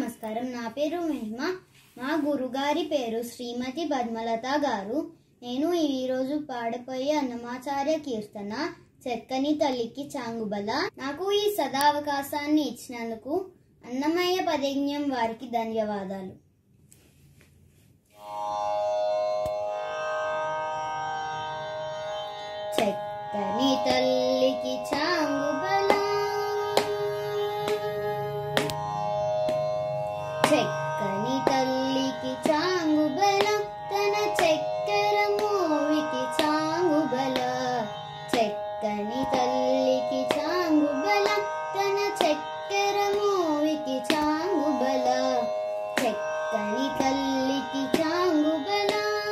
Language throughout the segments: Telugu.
నమస్కారం నా పేరు మహిమ మా గురుగారి పేరు శ్రీమతి పద్మలత గారు నేను ఈరోజు పాడపోయే అన్నమాచార్య కీర్తన చెక్కని తల్లికి చాంగుబల నాకు ఈ సదావకాశాన్ని ఇచ్చినందుకు అన్నమయ్య పదజ్ఞం వారికి ధన్యవాదాలు చెక్కని తల్లికి చాంగుబల చెక్కని తల్లికి చాంగుబల తన చక్కెర మోవికి చాంగుబల చెక్కని తల్లికి చాంగుబల తన చక్కెర మోవికి చాంగుబల చెక్కని తల్లికి చాంగుబల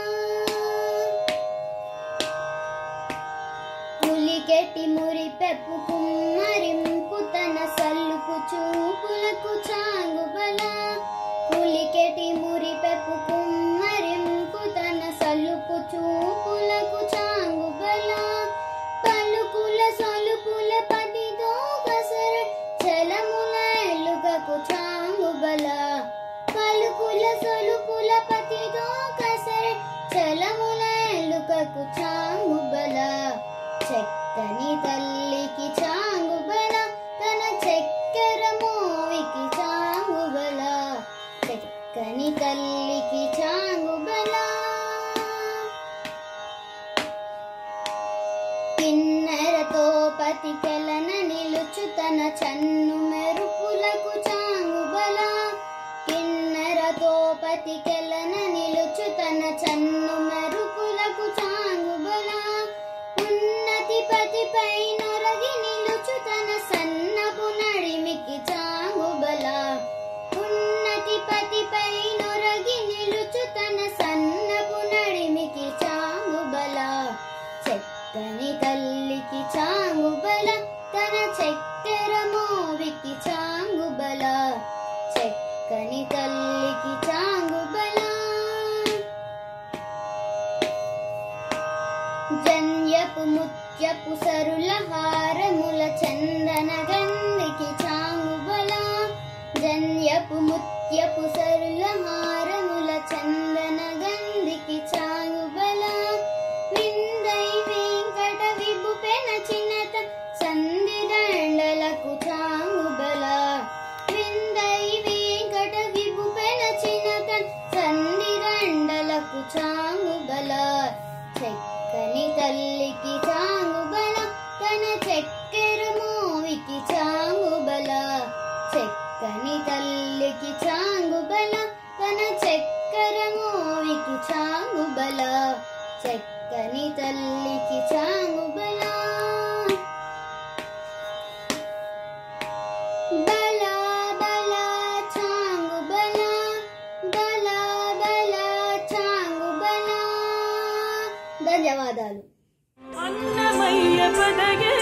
పులికెటి మురి పెప్పు కుమ్మరింపు తన సల్లుకు చూపులకు చాంగుబల పులికెటి మురి పెప్పు కుమ్మరింపు తన సల్లుకు చూపులకు చాంగుబల పలుకుల సొలుపుల పదిదో కసర చలముల ఎలుకకు చాంగుబల పలుకుల సొలుపుల పతిదో కసర చలముల ఎలుకకు చాంగుబల చెక్కని తల్లికి చాంగుబల తన చక్కెర మోవికి చాంగుబల చెక్కని తల్లికి చాంగుబల కిన్నెరతో పతికెలన నిలుచు తన చన్ను మెరుపులకు చాంగుబల కిన్నెరతో పతికెలన నిలుచు తన చన్ను మెరుపులకు చాంగుబల ఉన్నతి పతిపై నొరగి నిలుచు తన సన్నపు నడిమికి చాంగుబల ఉన్నతి పతిపై నొరగి నిలుచు తన సన్నపు నడిమికి చాంగుబల చెక్కని తల్లికి చాంగుబల తన చక్కెర మోవికి చాంగుబల చెక్కని తల్లికి చాంగుబల జన్యపు ముత్యపు సరుల హారముల చందన గంధికి చాంగుబల జన్యపు ముత్యపు సరుల హారముల చందన గంధికి చాంగుబల విందై వెంకట విభుపెన చిన్నత సంధిదండలకు చాంగుబల విందై వెంకట విభుపెన చిన్నత సంధిదండలకు చాంగుబల చెక్కని తల్లికి చాంగుబల తన చక్కెర మోవికి చాంగుబల చెక్కని తల్లికి చాంగుబల తన చక్కెర మోవికి చాంగుబల చెక్కని తల్లికి చాంగుబల బల బల చాంగుబల బల బల చాంగుబల ధన్యవాదాలు అన్నమయ్య పదగే